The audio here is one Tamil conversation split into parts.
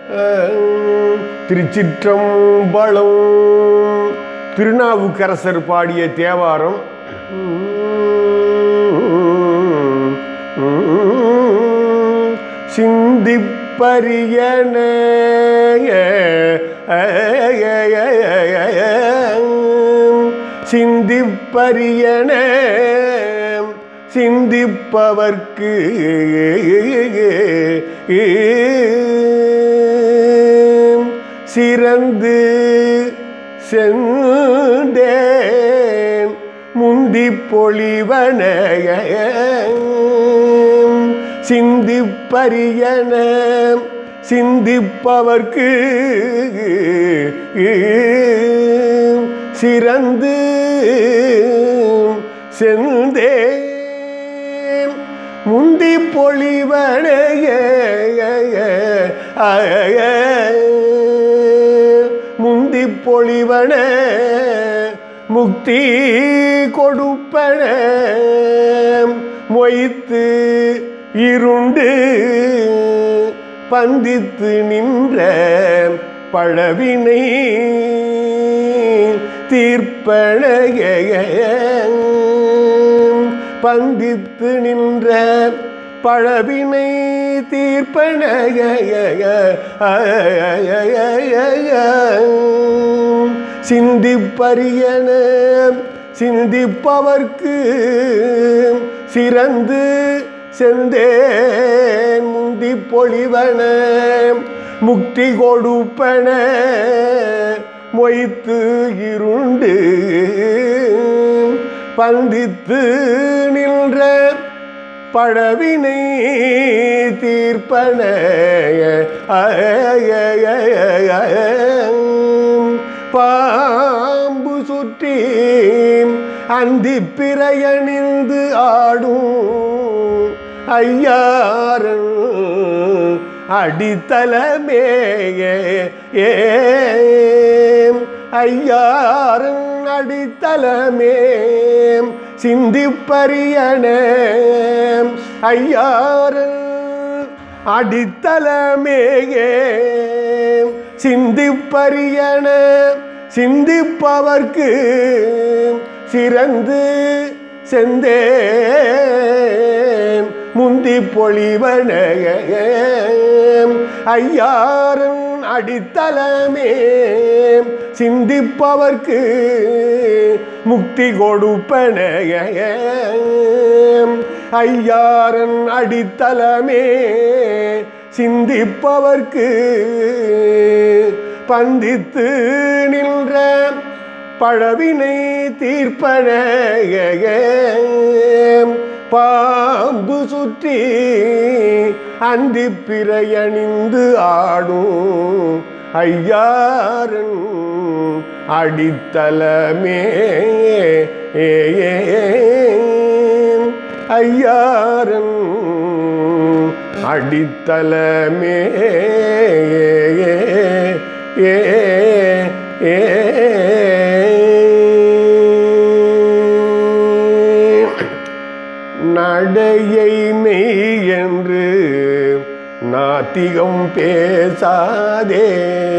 திருச்சிற்றம்பலம் திருநாவுக்கரசர் பாடிய தேவாரம் சிந்திப்பரியன சிந்திப்பரியன சிந்திப்பவர்க்கு சிறந்து செந்தேன் முந்தி பொழிவன சிந்திப்பரியன சிந்திப்பவர்க்கு சிறந்து செந்தேன் முந்தி பொழிவனைய முந்தி பொழிவன முக்தி கொடுப்பன மொய்த்து இருண்டு பந்தித்து நின்ற பழவினை தீர்ப்பனைய பந்தித்து நின்ற பழவினை தீர்ப்பனைய சிந்திப்பரியன சிந்திப்பவர்க்கு சிறந்து செந்தேன் முந்தி பொழிவன முக்தி கொடுப்பன மொய்த்து இருண்டு பந்தித்து நின்ற பழவினை தீர்ப்பன பாம்பு சுற்றி அந்தி பிறையணிந்து ஆடும் ஐயாரன் அடித்தலமேய ஏம் ஐயாரன் அடித்தலமே சிந்திப்பரியன ஐயாரன் அடித்தலமேயே சிந்திப்பரியன சிந்திப்பவர்க்கு சிறந்து செந்தேன் முந்தி பொழிவன ஐயாரன் அடித்தலமே சிந்திப்பவர்க்கு முக்தி கொடுப்பன ஐயாரன் அடித்தலமே சிந்திப்பவர்க்கு பந்தித்து நின்ற பழவினை தீர்ப்பன பாம்பு சுற்றி அந்தி பிறையணிந்து ஆடும் ஐயாரன் அடித்தலமே ஐயாரன் அடித்தலமே ஏ ஏ நடையை மெய் என்று நாத்திகம் பேசாதே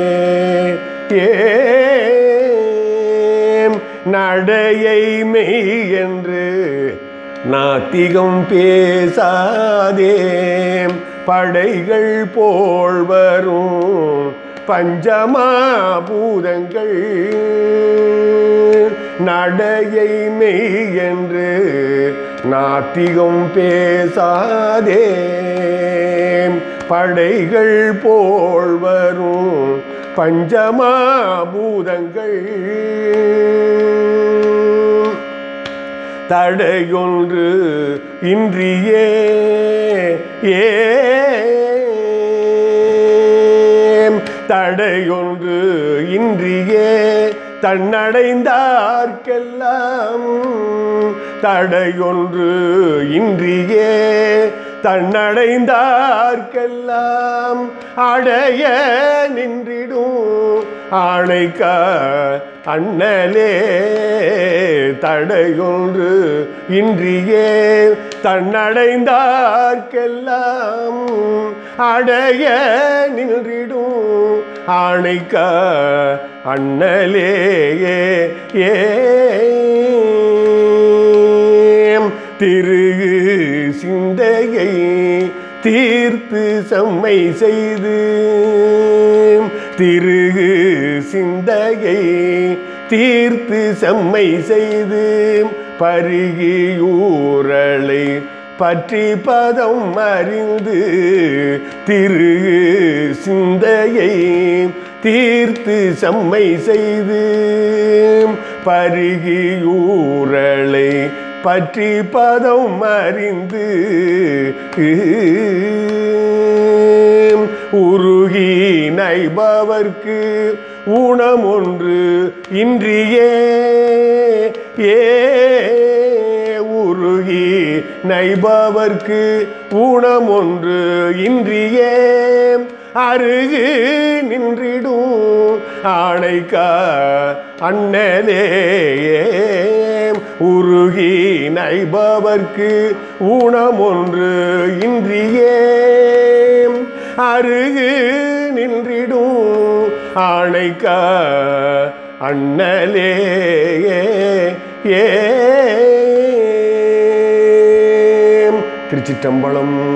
ஏம் நடையை மெய் என்று நாத்திகம் பேசாதே படைகள் போல் வரும் பஞ்சமாபூதங்கள் நடையை மெய் என்று நாத்திகம் பேசாதே படைகள் போல் வரும் பஞ்சமாபூதங்கள் தடையொன்று இன்றியே ஏம் தடையொன்று இன்றியே தன்னடைந்தார்க்கெல்லாம் தடையொன்று இன்றியே தன்னடைந்தார்க்கெல்லாம் அடைய நின்றிடும் ஆணைக்க அண்ணலே தடையொன்று இன்றியே தன்னடைந்தார்க்கெல்லாம் அடைய நின்றிடும் ஆணைக்க அண்ணலே ஏ திருகு சிந்தையை தீர்த்து செம்மை செய்து திருகு சிந்தையை தீர்த்து செம்மை செய்து பருகியூரலை பற்றி பதம் அறிந்து திரு சிந்தையை தீர்த்து செம்மை செய்து பருகியூரலை பற்றி பதம் அறிந்து உருகி நைபவர்க்கு ஊனம் ஒன்று இன்றியே ஏ உருகி நைபவர்க்கு ஊனம் ஒன்று இன்றியே அருகு நின்றிடும் ஆணைக்கா அண்ணலே உருகி நைபவர்க்கு ஊனம் ஒன்று இன்றியே அருகு நின்றிடும் ஆணைக்கா அண்ணலே ஏ திருச்சிற்றம்பலம்